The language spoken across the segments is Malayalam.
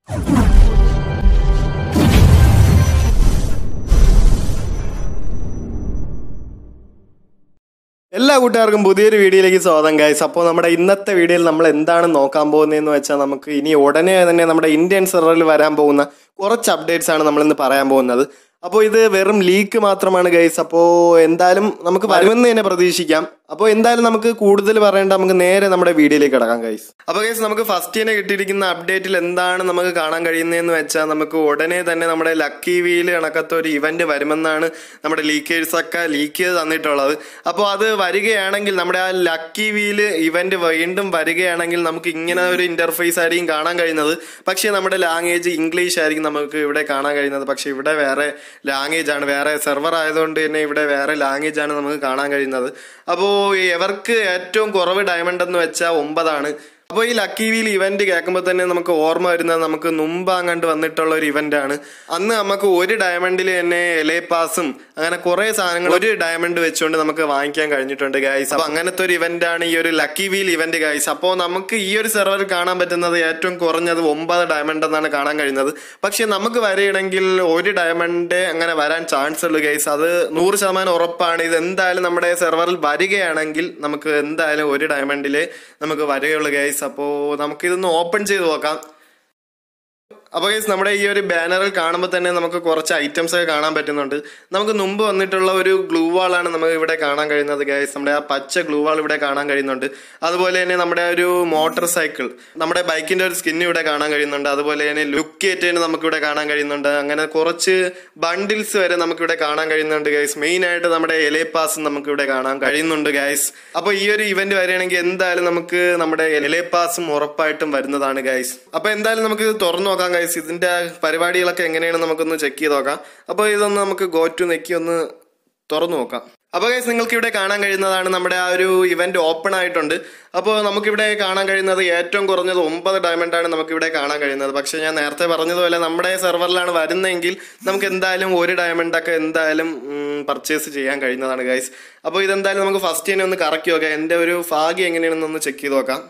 എല്ലാ കൂട്ടുകാർക്കും പുതിയൊരു വീഡിയോയിലേക്ക് സ്വാഗതം ഗൈസ് അപ്പോൾ നമ്മുടെ ഇന്നത്തെ വീഡിയോയിൽ നമ്മൾ എന്താണ് നോക്കാൻ പോകുന്നതെന്ന് വെച്ചാൽ നമുക്ക് ഇനി ഉടനെ തന്നെ നമ്മുടെ ഇന്ത്യൻ സെർവറിൽ വരാൻ പോകുന്ന കുറച്ച് അപ്ഡേറ്റ്സ് ആണ് നമ്മൾ ഇന്ന് പറയാൻ പോകുന്നത് അപ്പോൾ ഇത് വെറും ലീക്ക് മാത്രമാണ് ഗൈസ് അപ്പോൾ എന്തായാലും നമുക്ക് വരുമെന്ന് തന്നെ പ്രതീക്ഷിക്കാം അപ്പോൾ എന്തായാലും നമുക്ക് കൂടുതൽ പറയേണ്ട നമുക്ക് നേരെ നമ്മുടെ വീഡിയോയിലേക്ക് കിടക്കാം ഗൈസ് അപ്പോൾ ഗൈസ് നമുക്ക് ഫസ്റ്റ് തന്നെ കിട്ടിയിരിക്കുന്ന അപ്ഡേറ്റിൽ എന്താണ് നമുക്ക് കാണാൻ കഴിയുന്നതെന്ന് വെച്ചാൽ നമുക്ക് ഉടനെ തന്നെ നമ്മുടെ ലക്കി വീൽ കണക്കത്തെ ഒരു ഇവന്റ് വരുമെന്നാണ് നമ്മുടെ ലീക്കേഴ്സ് ഒക്കെ ലീക്ക് ചെയ്ത് തന്നിട്ടുള്ളത് അപ്പോൾ അത് വരികയാണെങ്കിൽ നമ്മുടെ ആ ലക്കി വീല് ഇവന്റ് വീണ്ടും വരികയാണെങ്കിൽ നമുക്ക് ഇങ്ങനെ ഒരു ഇന്റർഫേസ് ആയിരിക്കും കാണാൻ കഴിയുന്നത് പക്ഷേ നമ്മുടെ ലാംഗ്വേജ് ഇംഗ്ലീഷ് ആയിരിക്കും നമുക്ക് ഇവിടെ കാണാൻ കഴിയുന്നത് പക്ഷേ ഇവിടെ വേറെ ലാംഗ്വേജ് ആണ് വേറെ സെർവർ ആയതുകൊണ്ട് തന്നെ ഇവിടെ വേറെ ലാംഗ്വേജ് ആണ് നമുക്ക് കാണാൻ കഴിയുന്നത് അപ്പോൾ എവർക്ക് ഏറ്റവും കുറവ് ഡയമണ്ട് എന്ന് വെച്ചാൽ ഒമ്പതാണ് അപ്പോൾ ഈ ലക്കി വീൽ ഇവന്റ് കേൾക്കുമ്പോൾ തന്നെ നമുക്ക് ഓർമ്മ വരുന്നത് നമുക്ക് മുമ്പ് അങ്ങോട്ട് വന്നിട്ടുള്ള ഒരു ഇവന്റ് ആണ് അന്ന് നമുക്ക് ഒരു ഡയമണ്ടിൽ തന്നെ എലേ പാസും അങ്ങനെ കുറെ സാധനങ്ങൾ ഒരു ഡയമണ്ട് വെച്ചുകൊണ്ട് നമുക്ക് വാങ്ങിക്കാൻ കഴിഞ്ഞിട്ടുണ്ട് ഗൈസ് അപ്പൊ അങ്ങനത്തെ ഒരു ഇവന്റ് ആണ് ഈ ഒരു ലക്കി വീൽ ഇവന്റ് ഗൈസ് അപ്പോൾ നമുക്ക് ഈ ഒരു സെർവറിൽ കാണാൻ പറ്റുന്നത് ഏറ്റവും കുറഞ്ഞത് ഒമ്പത് ഡയമണ്ട് എന്നാണ് കാണാൻ കഴിയുന്നത് പക്ഷെ നമുക്ക് വരികയാണെങ്കിൽ ഒരു ഡയമണ്ട് അങ്ങനെ വരാൻ ചാൻസ് ഉള്ളു ഗൈസ് അത് നൂറ് ശതമാനം ഉറപ്പാണ് ഇത് എന്തായാലും നമ്മുടെ സെർവറിൽ വരികയാണെങ്കിൽ നമുക്ക് എന്തായാലും ഒരു ഡയമണ്ടില് നമുക്ക് വരികയുള്ളൂ ഗൈസ് അപ്പോൾ നമുക്കിതൊന്ന് ഓപ്പൺ ചെയ്ത് നോക്കാം അപ്പോൾ ഗൈസ് നമ്മുടെ ഈ ഒരു ബാനറിൽ കാണുമ്പോൾ തന്നെ നമുക്ക് കുറച്ച് ഐറ്റംസ് ഒക്കെ കാണാൻ പറ്റുന്നുണ്ട് നമുക്ക് മുമ്പ് വന്നിട്ടുള്ള ഒരു ഗ്ലൂ വാളാണ് നമുക്ക് ഇവിടെ കാണാൻ കഴിയുന്നത് ഗൈസ് നമ്മുടെ ആ പച്ച ഗ്ലൂ വാൾ ഇവിടെ കാണാൻ കഴിയുന്നുണ്ട് അതുപോലെ തന്നെ നമ്മുടെ ഒരു മോട്ടോർ സൈക്കിൾ നമ്മുടെ ബൈക്കിന്റെ ഒരു സ്കിൻ ഇവിടെ കാണാൻ കഴിയുന്നുണ്ട് അതുപോലെ തന്നെ ലുക്ക് ഏറ്റേന് നമുക്ക് ഇവിടെ കാണാൻ കഴിയുന്നുണ്ട് അങ്ങനെ കുറച്ച് ബണ്ടിൽസ് വരെ നമുക്ക് ഇവിടെ കാണാൻ കഴിയുന്നുണ്ട് ഗൈസ് മെയിൻ ആയിട്ട് നമ്മുടെ എലേ പാസ് നമുക്ക് ഇവിടെ കാണാൻ കഴിയുന്നുണ്ട് ഗൈസ് അപ്പോൾ ഈ ഒരു ഇവന്റ് വരികയാണെങ്കിൽ എന്തായാലും നമുക്ക് നമ്മുടെ എലേ പാസും ഉറപ്പായിട്ടും വരുന്നതാണ് ഗൈസ് അപ്പോൾ എന്തായാലും നമുക്ക് ഇത് തുറന്നു നോക്കാം ഗൈസ് ഇതിന്റെ പരിപാടികളൊക്കെ എങ്ങനെയാണ് നമുക്കൊന്ന് ചെക്ക് ചെയ്ത് നോക്കാം അപ്പോൾ ഇതൊന്ന് നമുക്ക് ഗോ ടു നെക്കി ഒന്ന് തുറന്നു നോക്കാം അപ്പോൾ ഗൈസ് നിങ്ങൾക്ക് ഇവിടെ കാണാൻ കഴിയുന്നതാണ് നമ്മുടെ ആ ഒരു ഇവന്റ് ഓപ്പൺ ആയിട്ടുണ്ട് അപ്പോൾ നമുക്കിവിടെ കാണാൻ കഴിയുന്നത് ഏറ്റവും കുറഞ്ഞത് ഒമ്പത് ഡയമണ്ട് ആണ് നമുക്കിവിടെ കാണാൻ കഴിയുന്നത് പക്ഷേ ഞാൻ നേരത്തെ പറഞ്ഞതുപോലെ നമ്മുടെ സെർവറിലാണ് വരുന്നതെങ്കിൽ നമുക്ക് എന്തായാലും ഒരു ഡയമണ്ട് ഒക്കെ എന്തായാലും പർച്ചേസ് ചെയ്യാൻ കഴിയുന്നതാണ് ഗൈസ് അപ്പോൾ ഇതെന്തായാലും നമുക്ക് ഫസ്റ്റ് തന്നെ ഒന്ന് കറക്കി നോക്കാം എൻ്റെ ഒരു ഭാഗ്യം എങ്ങനെയാണെന്ന് ഒന്ന് ചെക്ക് ചെയ്ത് നോക്കാം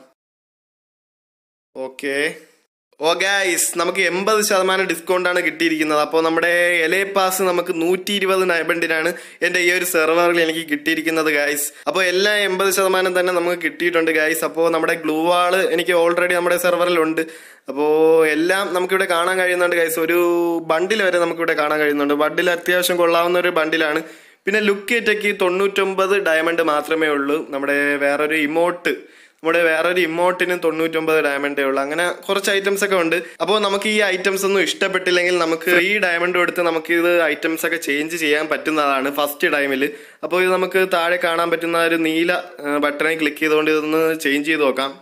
ഓക്കേ ഓ ഗൈസ് നമുക്ക് എൺപത് ശതമാനം ഡിസ്കൗണ്ട് ആണ് കിട്ടിയിരിക്കുന്നത് അപ്പോൾ നമ്മുടെ എലേ പാസ് നമുക്ക് നൂറ്റി ഇരുപത് ഡയമണ്ടിനാണ് എൻ്റെ ഈ ഒരു സെർവറിൽ എനിക്ക് കിട്ടിയിരിക്കുന്നത് ഗൈസ് അപ്പോൾ എല്ലാം എൺപത് ശതമാനം തന്നെ നമുക്ക് കിട്ടിയിട്ടുണ്ട് ഗൈസ് അപ്പോൾ നമ്മുടെ ഗ്ലൂ വാള് എനിക്ക് ഓൾറെഡി നമ്മുടെ സെർവറിലുണ്ട് അപ്പോൾ എല്ലാം നമുക്കിവിടെ കാണാൻ കഴിയുന്നുണ്ട് ഗൈസ് ഒരു ബണ്ടിൽ വരെ നമുക്കിവിടെ കാണാൻ കഴിയുന്നുണ്ട് ബണ്ടിൽ അത്യാവശ്യം കൊള്ളാവുന്ന ഒരു ബണ്ടിലാണ് പിന്നെ ലുക്ക് ഏറ്റയ്ക്ക് തൊണ്ണൂറ്റൊമ്പത് ഡയമണ്ട് മാത്രമേ ഉള്ളൂ നമ്മുടെ വേറൊരു ഇമോട്ട് നമ്മുടെ വേറൊരു ഇമോട്ടിനും തൊണ്ണൂറ്റൊമ്പത് ഡയമണ്ടേ ഉള്ളൂ അങ്ങനെ കുറച്ച് ഐറ്റംസ് ഒക്കെ ഉണ്ട് അപ്പോൾ നമുക്ക് ഈ ഐറ്റംസ് ഒന്നും ഇഷ്ടപ്പെട്ടില്ലെങ്കിൽ നമുക്ക് ഈ ഡയമണ്ട് കൊടുത്ത് നമുക്ക് ഇത് ഐറ്റംസ് ഒക്കെ ചേഞ്ച് ചെയ്യാൻ പറ്റുന്നതാണ് ഫസ്റ്റ് ടൈമിൽ അപ്പോൾ ഇത് നമുക്ക് താഴെ കാണാൻ പറ്റുന്ന ഒരു നീല ബട്ടണിൽ ക്ലിക്ക് ചെയ്തുകൊണ്ട് ഇതൊന്ന് ചേഞ്ച് ചെയ്ത് നോക്കാം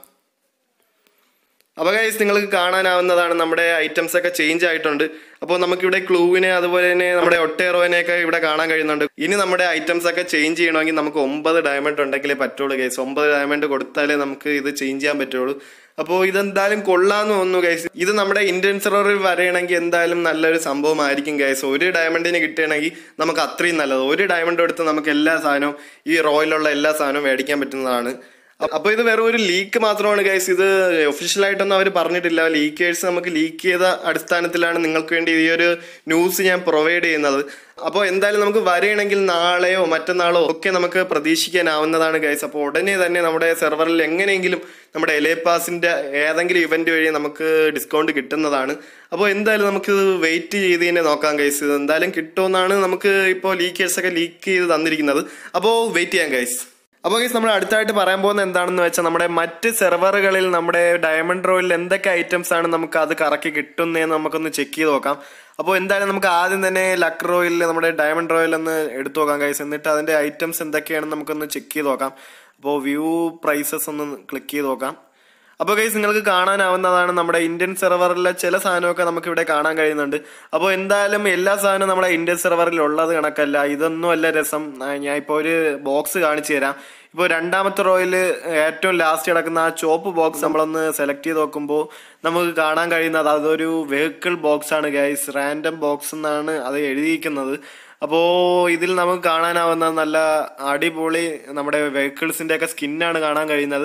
അപ്പോൾ ഗൈസ് നിങ്ങൾക്ക് കാണാനാവുന്നതാണ് നമ്മുടെ ഐറ്റംസ് ഒക്കെ ചേഞ്ച് ആയിട്ടുണ്ട് അപ്പോൾ നമുക്കിവിടെ ക്ലൂവിനെ അതുപോലെ തന്നെ നമ്മുടെ ഒട്ടേറോവിനെയൊക്കെ ഇവിടെ കാണാൻ കഴിയുന്നുണ്ട് ഇനി നമ്മുടെ ഐറ്റംസ് ഒക്കെ ചേഞ്ച് ചെയ്യണമെങ്കിൽ നമുക്ക് ഒമ്പത് ഡയമണ്ട് ഉണ്ടെങ്കിലേ പറ്റുള്ളൂ ഗൈസ് ഒമ്പത് ഡയമണ്ട് കൊടുത്താലേ നമുക്ക് ഇത് ചേഞ്ച് ചെയ്യാൻ പറ്റുള്ളൂ അപ്പോൾ ഇതെന്തായാലും കൊള്ളാന്ന് തോന്നുന്നു ഗൈസ് ഇത് നമ്മുടെ ഇന്ത്യൻ സെർവറിൽ വരികയാണെങ്കിൽ എന്തായാലും നല്ലൊരു സംഭവമായിരിക്കും ഗൈസ് ഒരു ഡയമണ്ടിന് കിട്ടുകയാണെങ്കിൽ നമുക്ക് അത്രയും നല്ലത് ഒരു ഡയമണ്ട് എടുത്ത് നമുക്ക് എല്ലാ സാധനവും ഈ റോയിലുള്ള എല്ലാ സാധനവും മേടിക്കാൻ പറ്റുന്നതാണ് അപ്പൊ ഇത് വെറും ഒരു ലീക്ക് മാത്രമാണ് ഗൈസ് ഇത് ഒഫീഷ്യൽ ആയിട്ടൊന്നും അവർ പറഞ്ഞിട്ടില്ല ലീക്കേഴ്സ് നമുക്ക് ലീക്ക് ചെയ്ത അടിസ്ഥാനത്തിലാണ് നിങ്ങൾക്ക് വേണ്ടി ഈ ഒരു ന്യൂസ് ഞാൻ പ്രൊവൈഡ് ചെയ്യുന്നത് അപ്പോൾ എന്തായാലും നമുക്ക് വരികയാണെങ്കിൽ നാളെയോ മറ്റന്നാളോ ഒക്കെ നമുക്ക് പ്രതീക്ഷിക്കാനാവുന്നതാണ് ഗൈസ് അപ്പോൾ ഉടനെ തന്നെ നമ്മുടെ സെർവറിൽ എങ്ങനെയെങ്കിലും നമ്മുടെ എലേപാസിന്റെ ഏതെങ്കിലും ഇവന്റ് വഴി നമുക്ക് ഡിസ്കൗണ്ട് കിട്ടുന്നതാണ് അപ്പോൾ എന്തായാലും നമുക്ക് വെയിറ്റ് ചെയ്ത് തന്നെ നോക്കാം ഗൈസ് ഇത് എന്തായാലും കിട്ടുമെന്നാണ് നമുക്ക് ഇപ്പോൾ ലീക്കേഴ്സ് ഒക്കെ ലീക്ക് ചെയ്ത് തന്നിരിക്കുന്നത് അപ്പോൾ വെയിറ്റ് ചെയ്യാം ഗൈസ് അപ്പോൾ ഗൈസ് നമ്മൾ അടുത്തായിട്ട് പറയാൻ പോകുന്നത് എന്താണെന്ന് വെച്ചാൽ നമ്മുടെ മറ്റ് സെർവറുകളിൽ നമ്മുടെ ഡയമണ്ട് റോയിൽ എന്തൊക്കെ ഐറ്റംസ് ആണ് നമുക്ക് അത് കറക്കി കിട്ടുന്നതെന്ന് നമുക്കൊന്ന് ചെക്ക് ചെയ്ത് നോക്കാം അപ്പോൾ എന്തായാലും നമുക്ക് ആദ്യം തന്നെ ലക്ക് റോയിൽ നമ്മുടെ ഡയമണ്ട് റോയിൽ ഒന്ന് എടുത്തു നോക്കാം ഗൈസ് എന്നിട്ട് അതിന്റെ ഐറ്റംസ് എന്തൊക്കെയാണെന്ന് നമുക്കൊന്ന് ചെക്ക് ചെയ്ത് നോക്കാം അപ്പോൾ വ്യൂ പ്രൈസസ് ഒന്ന് ക്ലിക്ക് ചെയ്ത് നോക്കാം അപ്പോൾ ഗൈസ് നിങ്ങൾക്ക് കാണാനാവുന്നതാണ് നമ്മുടെ ഇന്ത്യൻ സെർവറിലെ ചില സാധനമൊക്കെ നമുക്ക് ഇവിടെ കാണാൻ കഴിയുന്നുണ്ട് അപ്പോൾ എന്തായാലും എല്ലാ സാധനവും നമ്മുടെ ഇന്ത്യൻ സെർവറിൽ ഉള്ളത് കണക്കല്ല ഇതൊന്നും അല്ല രസം ഞാൻ ഇപ്പോൾ ഒരു ബോക്സ് കാണിച്ചു തരാം ഇപ്പോൾ രണ്ടാമത്തെ റോയിൽ ഏറ്റവും ലാസ്റ്റ് കിടക്കുന്ന ആ ചോപ്പ് ബോക്സ് നമ്മളൊന്ന് സെലക്ട് ചെയ്ത് നോക്കുമ്പോൾ നമുക്ക് കാണാൻ കഴിയുന്നത് അതൊരു വെഹിക്കിൾ ബോക്സ് ആണ് ഗൈസ് റാൻഡം ബോക്സ് എന്നാണ് അത് എഴുതിയിരിക്കുന്നത് അപ്പോൾ ഇതിൽ നമുക്ക് കാണാനാവുന്ന നല്ല അടിപൊളി നമ്മുടെ വെഹിക്കിൾസിന്റെ ഒക്കെ സ്കിന്നാണ് കാണാൻ കഴിയുന്നത്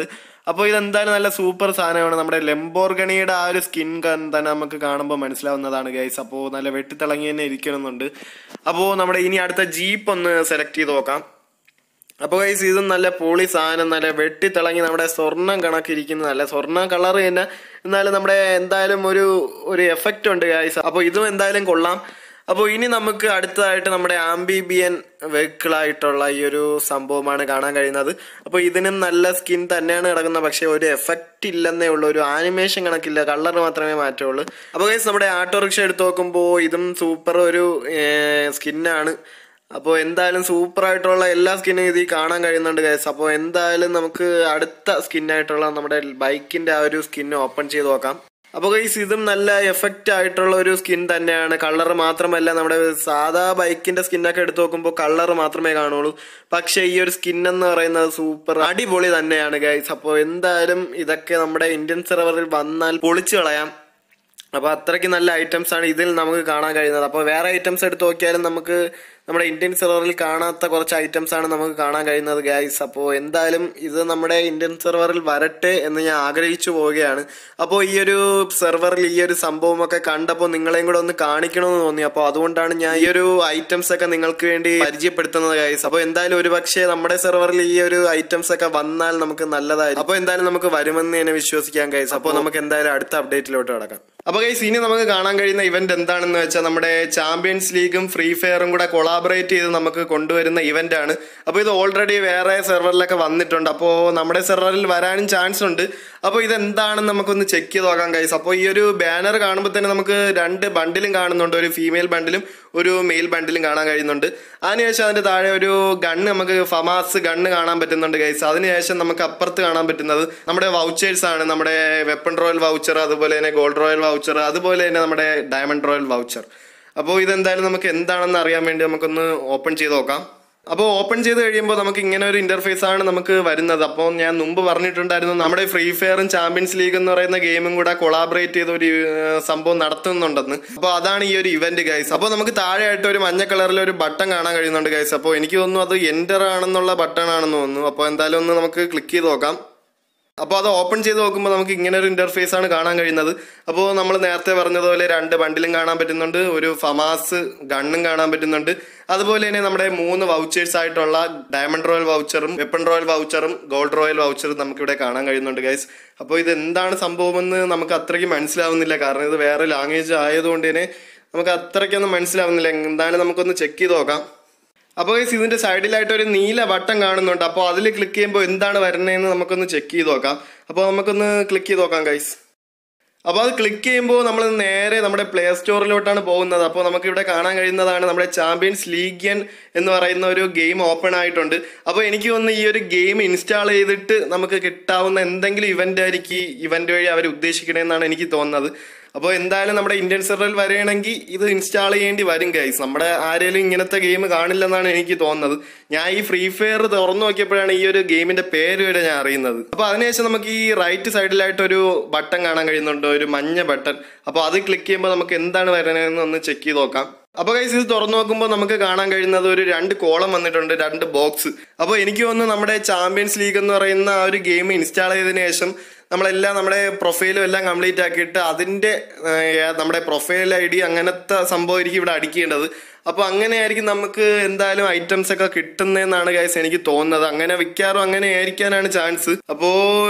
അപ്പോൾ ഇതെന്തായാലും നല്ല സൂപ്പർ സാധനമാണ് നമ്മുടെ ലെംബോർഗണിയുടെ ആ ഒരു സ്കിൻ തന്നെ നമുക്ക് കാണുമ്പോൾ മനസ്സിലാവുന്നതാണ് ഗൈസ് അപ്പോൾ നല്ല വെട്ടിത്തിളങ്ങി തന്നെ ഇരിക്കണമെന്നുണ്ട് അപ്പോൾ നമ്മുടെ ഇനി അടുത്ത ജീപ്പ് ഒന്ന് സെലക്ട് ചെയ്ത് നോക്കാം അപ്പോൾ ഗൈസ് ഇതും നല്ല പോളി സാധനം നല്ല വെട്ടിത്തിളങ്ങി നമ്മുടെ സ്വർണ്ണം കണക്കിരിക്കുന്ന നല്ല സ്വർണ്ണ കളർ തന്നെ എന്നാലും നമ്മുടെ എന്തായാലും ഒരു ഒരു എഫക്റ്റ് ഉണ്ട് ഗൈസ് അപ്പോൾ ഇതും എന്തായാലും കൊള്ളാം അപ്പോൾ ഇനി നമുക്ക് അടുത്തതായിട്ട് നമ്മുടെ ആംബിബിയൻ വെഹിക്കിളായിട്ടുള്ള ഈ ഒരു സംഭവമാണ് കാണാൻ കഴിയുന്നത് അപ്പോൾ ഇതിനും നല്ല സ്കിൻ തന്നെയാണ് കിടക്കുന്നത് പക്ഷേ ഒരു എഫക്റ്റ് ഇല്ലെന്നേ ഉള്ളൂ ഒരു ആനിമേഷൻ കണക്കില്ല കളർ മാത്രമേ മാറ്റമുള്ളൂ അപ്പോൾ ഗൈസ് നമ്മുടെ ഓട്ടോറിക്ഷ എടുത്ത് നോക്കുമ്പോൾ ഇതും സൂപ്പർ ഒരു സ്കിന്നാണ് അപ്പോൾ എന്തായാലും സൂപ്പർ ആയിട്ടുള്ള എല്ലാ സ്കിന്നും ഇതിൽ കാണാൻ കഴിയുന്നുണ്ട് ഗൈസ് അപ്പോൾ എന്തായാലും നമുക്ക് അടുത്ത സ്കിന്നായിട്ടുള്ള നമ്മുടെ ബൈക്കിന്റെ ആ ഒരു സ്കിൻ ഓപ്പൺ ചെയ്ത് നോക്കാം അപ്പോൾ ഗൈസ് ഇതും നല്ല എഫക്റ്റ് ആയിട്ടുള്ള ഒരു സ്കിൻ തന്നെയാണ് കളർ മാത്രമല്ല നമ്മുടെ സാധാ ബൈക്കിന്റെ സ്കിന്നൊക്കെ എടുത്ത് നോക്കുമ്പോൾ കളർ മാത്രമേ കാണുള്ളൂ പക്ഷേ ഈ ഒരു സ്കിൻ എന്ന് പറയുന്നത് സൂപ്പർ അടിപൊളി തന്നെയാണ് ഗൈസ് അപ്പോൾ എന്തായാലും ഇതൊക്കെ നമ്മുടെ ഇന്ത്യൻ സെർവറിൽ വന്നാൽ പൊളിച്ചു കളയാം അപ്പോൾ അത്രയ്ക്ക് നല്ല ഐറ്റംസ് ആണ് ഇതിൽ നമുക്ക് കാണാൻ കഴിയുന്നത് അപ്പോൾ വേറെ ഐറ്റംസ് എടുത്ത് നോക്കിയാലും നമുക്ക് നമ്മുടെ ഇന്ത്യൻ സെർവറിൽ കാണാത്ത കുറച്ച് ഐറ്റംസ് ആണ് നമുക്ക് കാണാൻ കഴിയുന്നത് ഗൈസ് അപ്പോൾ എന്തായാലും ഇത് നമ്മുടെ ഇന്ത്യൻ സെർവറിൽ വരട്ടെ എന്ന് ഞാൻ ആഗ്രഹിച്ചു പോവുകയാണ് അപ്പോൾ ഈ ഒരു സെർവറിൽ ഈ ഒരു സംഭവമൊക്കെ കണ്ടപ്പോൾ നിങ്ങളെയും കൂടെ ഒന്ന് കാണിക്കണമെന്ന് തോന്നി അപ്പോൾ അതുകൊണ്ടാണ് ഞാൻ ഈ ഒരു ഐറ്റംസ് ഒക്കെ നിങ്ങൾക്ക് വേണ്ടി പരിചയപ്പെടുത്തുന്നത് ഗൈസ് അപ്പോൾ എന്തായാലും ഒരു പക്ഷേ നമ്മുടെ സെർവറിൽ ഈ ഒരു ഐറ്റംസ് ഒക്കെ വന്നാൽ നമുക്ക് നല്ലതായിരിക്കും അപ്പോൾ എന്തായാലും നമുക്ക് വരുമെന്ന് തന്നെ വിശ്വസിക്കാം ഗൈസ് അപ്പോൾ നമുക്ക് എന്തായാലും അടുത്ത അപ്ഡേറ്റിലോട്ട് കിടക്കാം അപ്പൊ ഗൈസ് ഇനി നമുക്ക് കാണാൻ കഴിയുന്ന ഇവന്റ് എന്താണെന്ന് വെച്ചാൽ നമ്മുടെ ചാമ്പ്യൻസ് ലീഗും ഫ്രീ ഫയറും കൂടെ കൊളാബറേറ്റ് ചെയ്ത് നമുക്ക് കൊണ്ടുവരുന്ന ഇവന്റ് ആണ് അപ്പോൾ ഇത് ഓൾറെഡി വേറെ സെർവറിലൊക്കെ വന്നിട്ടുണ്ട് അപ്പോൾ നമ്മുടെ സെർവറിൽ വരാനും ചാൻസ് ഉണ്ട് അപ്പോൾ ഇത് എന്താണെന്ന് നമുക്കൊന്ന് ചെക്ക് ചെയ്ത് നോക്കാം ഗൈസ് അപ്പോൾ ഈ ഒരു ബാനർ കാണുമ്പോൾ തന്നെ നമുക്ക് രണ്ട് ബണ്ടിലും കാണുന്നുണ്ട് ഒരു ഫീമെയിൽ ബണ്ടിലും ഒരു മെയിൽ ബണ്ടിലും കാണാൻ കഴിയുന്നുണ്ട് അതിനുശേഷം അതിന്റെ താഴെ ഒരു ഗണ്ണ് നമുക്ക് ഫമാസ് ഗണ്ണ് കാണാൻ പറ്റുന്നുണ്ട് ഗൈസ് അതിനുശേഷം നമുക്ക് അപ്പുറത്ത് കാണാൻ പറ്റുന്നത് നമ്മുടെ വൗച്ചേഴ്സ് ആണ് നമ്മുടെ വെപ്പൺ റോയൽ വൗച്ചർ അതുപോലെ തന്നെ ഗോൾഡ് റോയൽ വൗച്ചർ അതുപോലെ തന്നെ നമ്മുടെ ഡയമണ്ട് റോയൽ വൗച്ചർ അപ്പോൾ ഇതെന്തായാലും നമുക്ക് എന്താണെന്ന് അറിയാൻ വേണ്ടി നമുക്കൊന്ന് ഓപ്പൺ ചെയ്ത് നോക്കാം അപ്പോൾ ഓപ്പൺ ചെയ്ത് കഴിയുമ്പോൾ നമുക്ക് ഇങ്ങനെ ഒരു ഇന്റർഫേസ് ആണ് നമുക്ക് വരുന്നത് അപ്പോൾ ഞാൻ മുമ്പ് പറഞ്ഞിട്ടുണ്ടായിരുന്നു നമ്മുടെ ഫ്രീ ഫയറും ചാമ്പ്യൻസ് ലീഗ് എന്ന് പറയുന്ന ഗെയിമും കൂടെ കൊളാബറേറ്റ് ചെയ്ത ഒരു ഏഹ്, സംഭവം നടത്തുന്നുണ്ടെന്ന് അപ്പോൾ അതാണ് ഈ ഒരു ഇവന്റ് ഗൈസ് അപ്പോൾ നമുക്ക് താഴെയായിട്ട് ഒരു മഞ്ഞ കളറിൽ ഒരു ബട്ടൺ കാണാൻ കഴിയുന്നുണ്ട് ഗൈസ് അപ്പോൾ എനിക്ക് തോന്നുന്നു അത് എൻ്റർ ആണെന്നുള്ള ബട്ടൺ ആണെന്ന് തോന്നുന്നു അപ്പോൾ എന്തായാലും ഒന്ന് നമുക്ക് ക്ലിക്ക് ചെയ്ത് നോക്കാം അപ്പോൾ അത് ഓപ്പൺ ചെയ്ത് നോക്കുമ്പോൾ നമുക്ക് ഇങ്ങനെ ഒരു ഇന്റർഫേസ് ആണ് കാണാൻ കഴിയുന്നത് അപ്പോൾ നമ്മൾ നേരത്തെ പറഞ്ഞതുപോലെ രണ്ട് ബണ്ടിലും കാണാൻ പറ്റുന്നുണ്ട് ഒരു ഫമാസ് ഗണ്ണും കാണാൻ പറ്റുന്നുണ്ട് അതുപോലെ തന്നെ നമ്മുടെ മൂന്ന് വൗച്ചേഴ്സ് ആയിട്ടുള്ള ഡയമണ്ട് റോയൽ വൗച്ചറും വെപ്പൺ റോയൽ വൗച്ചറും ഗോൾഡ് റോയൽ വൗച്ചറും നമുക്കിവിടെ കാണാൻ കഴിയുന്നുണ്ട് ഗൈസ് അപ്പോൾ ഇത് എന്താണ് സംഭവമെന്ന് നമുക്ക് അത്രയ്ക്ക് മനസ്സിലാവുന്നില്ല കാരണം ഇത് വേറെ ലാംഗ്വേജ് ആയതുകൊണ്ട് തന്നെ നമുക്ക് അത്രയ്ക്കൊന്നും മനസ്സിലാവുന്നില്ല എന്തായാലും നമുക്കൊന്ന് ചെക്ക് ചെയ്ത് നോക്കാം അപ്പോൾ ഗൈസ് ഇതിന്റെ സൈഡിലായിട്ട് ഒരു നീല ബട്ടൺ കാണുന്നുണ്ട് അപ്പോൾ അതിൽ ക്ലിക്ക് ചെയ്യുമ്പോൾ എന്താണ് വരുന്നതെന്ന് നമുക്കൊന്ന് ചെക്ക് ചെയ്ത് നോക്കാം അപ്പോൾ നമുക്കൊന്ന് ക്ലിക്ക് ചെയ്ത് നോക്കാം ഗൈസ് അപ്പോൾ അത് ക്ലിക്ക് ചെയ്യുമ്പോൾ നമ്മൾ നേരെ നമ്മുടെ പ്ലേ സ്റ്റോറിലോട്ടാണ് പോകുന്നത് അപ്പോൾ നമുക്ക് ഇവിടെ കാണാൻ കഴിയുന്നതാണ് നമ്മുടെ ചാമ്പ്യൻസ് ലീഗിയൻ എന്ന് പറയുന്ന ഒരു ഗെയിം ഓപ്പൺ ആയിട്ടുണ്ട് അപ്പോൾ എനിക്ക് തോന്നുന്നു ഈ ഒരു ഗെയിം ഇൻസ്റ്റാൾ ചെയ്തിട്ട് നമുക്ക് കിട്ടാവുന്ന എന്തെങ്കിലും ഇവന്റ് ആയിരിക്കും ഈ ഇവന്റ് വഴി അവർ ഉദ്ദേശിക്കണമെന്നാണ് എനിക്ക് തോന്നുന്നത് അപ്പോൾ എന്തായാലും നമ്മുടെ ഇന്ത്യൻ സെർവറിൽ വരികയാണെങ്കിൽ ഇത് ഇൻസ്റ്റാൾ ചെയ്യേണ്ടി വരും ഗൈസ് നമ്മുടെ ആരെങ്കിലും ഇങ്ങനത്തെ ഗെയിം കാണില്ലെന്നാണ് എനിക്ക് തോന്നുന്നത് ഞാൻ ഈ ഫ്രീ ഫയർ തുറന്നു നോക്കിയപ്പോഴാണ് ഈ ഒരു ഗെയിമിന്റെ പേര് വരെ ഞാൻ അറിയുന്നത് അപ്പോൾ അതിനുശേഷം നമുക്ക് ഈ റൈറ്റ് സൈഡിലായിട്ട് ഒരു ബട്ടൺ കാണാൻ കഴിയുന്നുണ്ട് ഒരു മഞ്ഞ ബട്ടൺ അപ്പോൾ അത് ക്ലിക്ക് ചെയ്യുമ്പോൾ നമുക്ക് എന്താണ് വരണതെന്ന് ഒന്ന് ചെക്ക് ചെയ്ത് നോക്കാം അപ്പോൾ ഗൈസ് ഇത് തുറന്നു നോക്കുമ്പോൾ നമുക്ക് കാണാൻ കഴിയുന്നത് ഒരു രണ്ട് കോളം വന്നിട്ടുണ്ട് രണ്ട് ബോക്സ് അപ്പോൾ എനിക്ക് തോന്നുന്നു നമ്മുടെ ചാമ്പ്യൻസ് ലീഗ് എന്ന് പറയുന്ന ആ ഒരു ഗെയിം ഇൻസ്റ്റാൾ ചെയ്തതിനു ശേഷം നമ്മളെല്ലാം നമ്മുടെ പ്രൊഫൈലും എല്ലാം കംപ്ലീറ്റ് ആക്കിയിട്ട് അതിന്റെ ഏഹ്, നമ്മുടെ പ്രൊഫൈൽ ഐ ഡി അങ്ങനത്തെ സംഭവമായിരിക്കും ഇവിടെ അടിക്കേണ്ടത് അപ്പോൾ അങ്ങനെയായിരിക്കും നമുക്ക് എന്തായാലും ഐറ്റംസ് ഒക്കെ കിട്ടുന്നതെന്നാണ് ഗൈസ് എനിക്ക് തോന്നുന്നത് അങ്ങനെ വിൽക്കാറും അങ്ങനെ ആയിരിക്കാനാണ് ചാൻസ് അപ്പോ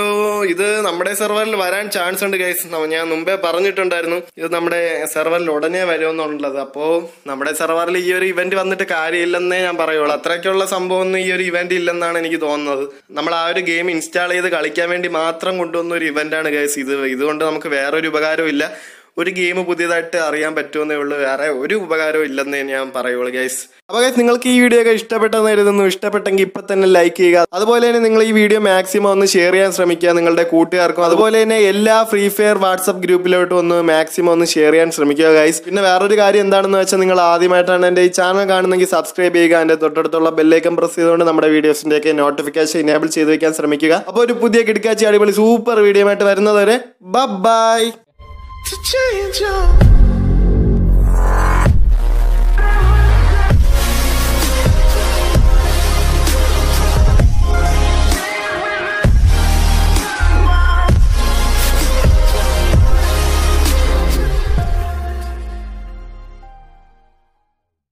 ഇത് നമ്മുടെ സെർവറിൽ വരാൻ ചാൻസ് ഉണ്ട് ഗൈസ് ഞാൻ മുമ്പേ പറഞ്ഞിട്ടുണ്ടായിരുന്നു ഇത് നമ്മുടെ സെർവറിൽ ഉടനെ വരുമെന്നുള്ളത് അപ്പോൾ നമ്മുടെ സെർവറിൽ ഈ ഒരു ഇവന്റ് വന്നിട്ട് കാര്യമില്ലെന്നേ ഞാൻ പറയുള്ളൂ അത്രയ്ക്കുള്ള സംഭവം ഒന്നും ഈ ഒരു ഇവന്റ് ഇല്ലെന്നാണ് എനിക്ക് തോന്നുന്നത് നമ്മൾ ആ ഒരു ഗെയിം ഇൻസ്റ്റാൾ ചെയ്ത് കളിക്കാൻ വേണ്ടി മാത്രം കൊണ്ടുവന്ന ഒരു ഇവന്റ് ആണ് ഗൈസ് ഇത് ഇതുകൊണ്ട് നമുക്ക് വേറൊരു ഉപകാരവും ഇല്ല ഒരു ഗെയിം പുതിയതായിട്ട് അറിയാൻ പറ്റുമെന്നേ ഉള്ളൂ വേറെ ഒരു ഉപകാരവും ഇല്ലെന്നേ ഞാൻ പറയുള്ളൂ ഗൈസ് അപ്പോൾ ഗൈസ് നിങ്ങൾക്ക് ഈ വീഡിയോ ഒക്കെ ഇഷ്ടപ്പെട്ടെന്ന് കരുതുന്നു ഇഷ്ടപ്പെട്ടെങ്കിൽ ഇപ്പൊ തന്നെ ലൈക്ക് ചെയ്യുക അതുപോലെ തന്നെ നിങ്ങൾ ഈ വീഡിയോ മാക്സിമം ഒന്ന് ഷെയർ ചെയ്യാൻ ശ്രമിക്കുക നിങ്ങളുടെ കൂട്ടുകാർക്കും അതുപോലെ തന്നെ എല്ലാ ഫ്രീ ഫയർ വാട്സപ്പ് ഗ്രൂപ്പിലോട്ടും ഒന്ന് മാക്സിമം ഒന്ന് ഷെയർ ചെയ്യാൻ ശ്രമിക്കുക ഗൈസ് പിന്നെ വേറൊരു കാര്യം എന്താണെന്ന് വെച്ചാൽ നിങ്ങൾ ആദ്യമായിട്ടാണ് എൻ്റെ ഈ ചാനൽ കാണുന്നെങ്കിൽ സബ്സ്ക്രൈബ് ചെയ്യുക അതിന്റെ തൊട്ടടുത്തുള്ള ബെല്ലൈക്കൻ പ്രസ് ചെയ്തുകൊണ്ട് നമ്മുടെ വീഡിയോസിന്റെ ഒക്കെ നോട്ടിഫിക്കേഷൻ ഇനേബിൾ ചെയ്ത് വെക്കാൻ ശ്രമിക്കുക അപ്പോൾ ഒരു പുതിയ കിടക്കാച്ചി അടിപൊളി സൂപ്പർ വീഡിയോ ആയിട്ട് വരുന്നതുവരെ ബൈ to change up.